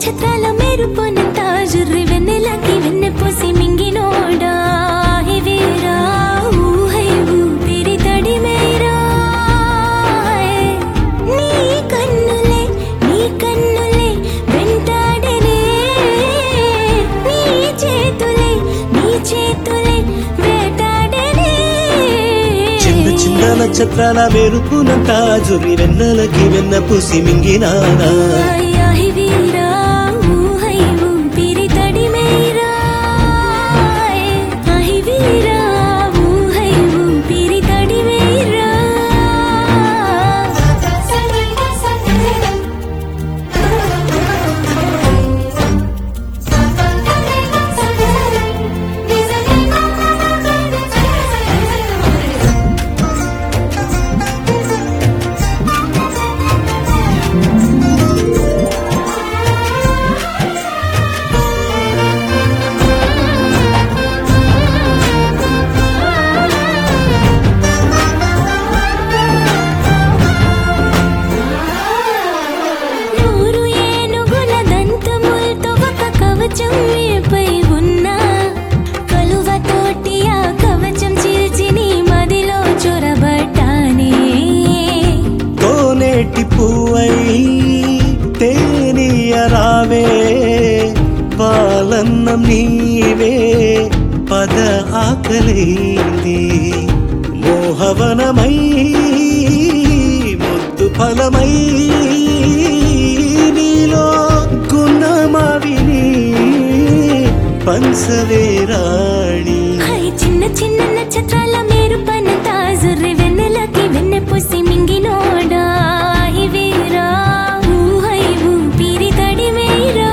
నక్షత్రాల మెరుపునంత జుర్రి వెన్నెలకి వెన్నె పూసి మింగినోడా హివీరా ఊహై ఊపిరి తడిమేరా నీ కన్నులే నీ కన్నులే వెంటాడనే నీ చేతులే నీ చేతులే వేటాడనే చిన్న చిన్న నక్షత్రాల మెరుపునంత జుర్రి వెన్నెలకి వెన్న పూసి మింగినానా ఆయి వీరా ఊహై ఊపిరి తడిమేరా ఆయి వీరా ఊహై ఊపిరి తడిమేరా నూరు ఏనుగుల దంతములతో ఒక కవచం మీపై ఉన్నా కలువతోటి ఆ కవచం చీల్చి నీ మదిలో చొరబట్టానే కోనేటి పువ్వై తేనియ రావే పాలన్నం నీవే పద ఆకలింది మోహవనమై ముద్దు ఫలమై నీలో గుణమావిని పంచవేరాణి హై చిన్న చిన్న నక్షత్రాల మెరుపన తాజుర్రి వెన్నెలకి వెన్నె పూసి మింగినోడా ఆయి వీరా ఊహై ఊపిరి తడిమేరా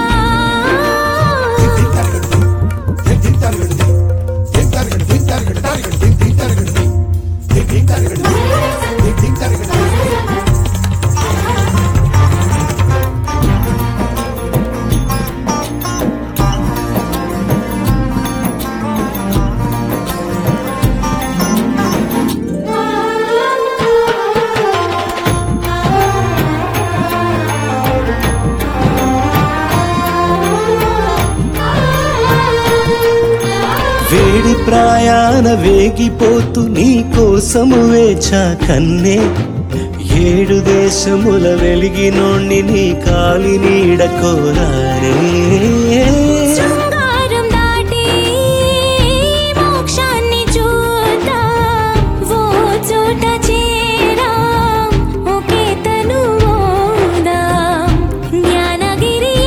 వేడి ప్రాయాన వేగిపోతూ నీ కోసము వేచా కన్నే ఏడు దేశముల వెలిగినోణ్ణి నీ కాలి నీడ కోరారే శృంగారం దాటి మోక్షాన్ని చూద్దాం ఓ చోట చేరాం ఒకే తను మోదాం జ్ఞానగిరి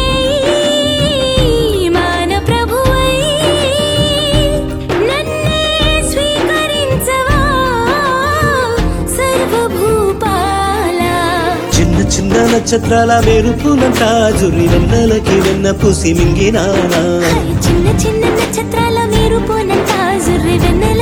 మాన ప్రభువై నన్నే స్వీకరించవా సర్వభూపాల చిన్న చిన్న నక్షత్రాల మెరుపునంట జురి వెన్నెలకి వెన్న పూసి మింగినానా చిన్న చిన్న నక్షత్రాల మీరు పోనంత జుర్రి వెన్నెల